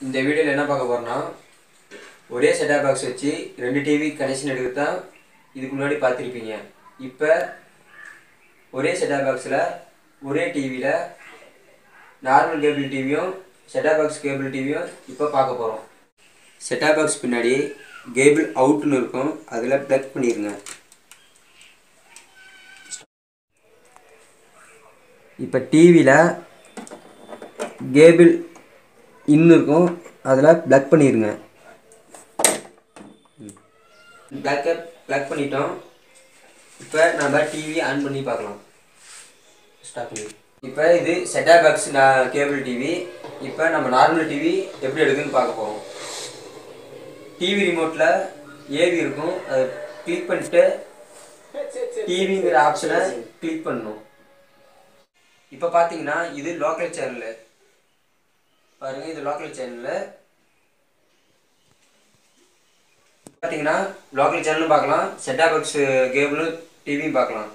இந்த வீடியோவில் என்ன பார்க்க போகிறோம்னா ஒரே செட்டாப் பாக்ஸ் வச்சு ரெண்டு டிவி கனெக்ஷன் எடுக்கிறது தான் இதுக்கு முன்னாடி பார்த்துருப்பீங்க இப்போ ஒரே செட்டாப் பாக்ஸில் ஒரே டிவியில் நார்மல் கேபிள் டிவியும் செட்டாப் பாக்ஸ் கேபிள் டிவியும் இப்போ பார்க்க போகிறோம் செட்டாப் பாக்ஸ் பின்னாடி கேபிள் அவுட்னு இருக்கும் அதில் ப்ளக் பண்ணிடுங்க இப்போ டிவியில் கேபிள் இன்னு இருக்கும் அதில் ப்ளக் பண்ணிடுங்க ப்ளக்கை ப்ளக் பண்ணிட்டோம் இப்போ நம்ம டிவி ஆன் பண்ணி பார்க்கலாம் ஸ்டாப் பண்ணி இப்போ இது செட்டாப் பாக்ஸ் கேபிள் டிவி இப்போ நம்ம நார்மல் டிவி எப்படி எடுக்குன்னு பார்க்க போகிறோம் டிவி ரிமோட்டில் ஏவி இருக்கும் அதை கிளிக் பண்ணிட்டு டிவிங்கிற ஆப்ஷனை கிளிக் பண்ணணும் இப்போ பார்த்தீங்கன்னா இது லோக்கல் சேனலு பாருங்க இது லோக்கல் சேனலு பார்த்தீங்கன்னா லோக்கல் சேனலும் பார்க்கலாம் செட்டா பாக்ஸ் கேபிளும் டிவியும் பார்க்கலாம்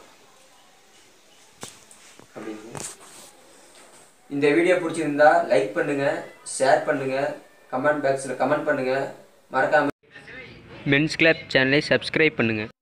அப்படின்னு இந்த வீடியோ பிடிச்சிருந்தா லைக் பண்ணுங்க ஷேர் பண்ணுங்க கமெண்ட் பாக்ஸில் கமெண்ட் பண்ணுங்க மறக்காம மென்ஸ் கிளப் சேனலை சப்ஸ்கிரைப் பண்ணுங்க